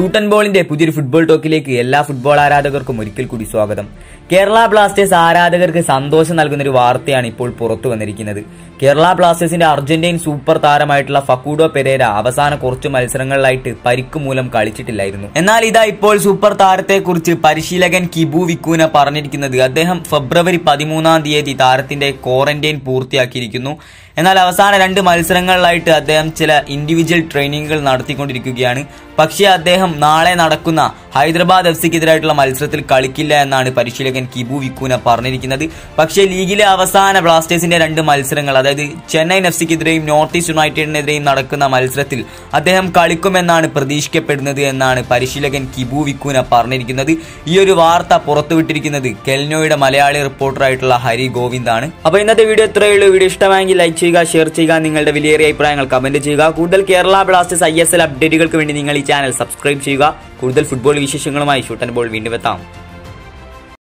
shoot and ബോളിന്റെ പുതിയൊരു football ടോക്കിലേക്ക് എല്ലാ football ആരാധകർക്കും ഒരിക്കൽ കൂടി സ്വാഗതം കേരള ബ്ലാസ്റ്റേഴ്സ് ആരാധകർക്ക് സന്തോഷം നൽകുന്ന ഒരു വാർത്തയാണ് ഇപ്പോൾ പുറത്തു വന്നിരിക്കുന്നത് കേരള ബ്ലാസ്റ്റേഴ്സിന്റെ അർജന്റീൻ സൂപ്പർ താരമായിട്ടുള്ള ഫക്കൂഡോ പെരേര അവസാന കുറച്ചു മത്സരങ്ങളിലായിട്ട് പരിക്ക് മൂലം കളിച്ചിട്ടില്ലായിരുന്നു എന്നാൽ ഇതാ ഇപ്പോൾ സൂപ്പർ താരത്തെക്കുറിച്ച് പരിശീലകൻ കിബു വിക്കൂന പറഞ്ഞിരിക്കുന്നത് അദ്ദേഹം ഫെബ്രുവരി പതിമൂന്നാം തീയതി താരത്തിന്റെ ക്വാറന്റൈൻ പൂർത്തിയാക്കിയിരിക്കുന്നു എന്നാൽ അവസാന രണ്ട് മത്സരങ്ങളിലായിട്ട് അദ്ദേഹം ചില ഇൻഡിവിജ്വൽ ട്രെയിനിങ്ങുകൾ നടത്തിക്കൊണ്ടിരിക്കുകയാണ് പക്ഷേ അദ്ദേഹം നാളെ നടക്കുന്ന ഹൈദരാബാദ് എഫ് സിക്കെതിരായിട്ടുള്ള മത്സരത്തിൽ കളിക്കില്ല എന്നാണ് പരിശീലകൻ കിബു വിക്കൂന പറഞ്ഞിരിക്കുന്നത് പക്ഷേ ലീഗിലെ അവസാന ബ്ലാസ്റ്റേഴ്സിന്റെ രണ്ട് മത്സരങ്ങൾ അതായത് ചെന്നൈയിൻ എഫ് സിക്കെതിരെയും നോർത്ത് ഈസ്റ്റ് യുണൈറ്റഡിനെതിരെയും നടക്കുന്ന മത്സരത്തിൽ അദ്ദേഹം കളിക്കുമെന്നാണ് പ്രതീക്ഷിക്കപ്പെടുന്നത് എന്നാണ് പരിശീലകൻ കിബു വിക്കൂന പറഞ്ഞിരിക്കുന്നത് ഈ ഒരു വാർത്ത പുറത്തുവിട്ടിരിക്കുന്നത് കെൽനോയുടെ മലയാളി റിപ്പോർട്ടറായിട്ടുള്ള ഹരി ഗോവിന്ദാണ് അപ്പോൾ ഇന്നത്തെ വീഡിയോ ഇത്രയേ ഉള്ളൂ വീഡിയോ ഇഷ്ടമായെങ്കിൽ ലൈക്ക് ചെയ്യുക ഷെയർ ചെയ്യുക നിങ്ങളുടെ വിലയേറിയ അഭിപ്രായങ്ങൾ കമന്റ് ചെയ്യുക കൂടുതൽ Kerala Blasters I S L അപ്ഡേറ്റുകൾക്ക് വേണ്ടി നിങ്ങൾ ഈ ചാനൽ സബ്സ്ക്രൈബ് ചെയ്യുക കൂടുതൽ ഫുട്ബോൾ വിശേഷങ്ങളുമായി ഷൂട്ട് ആൻഡ് ബോൾ വീണ്ടും എത്താം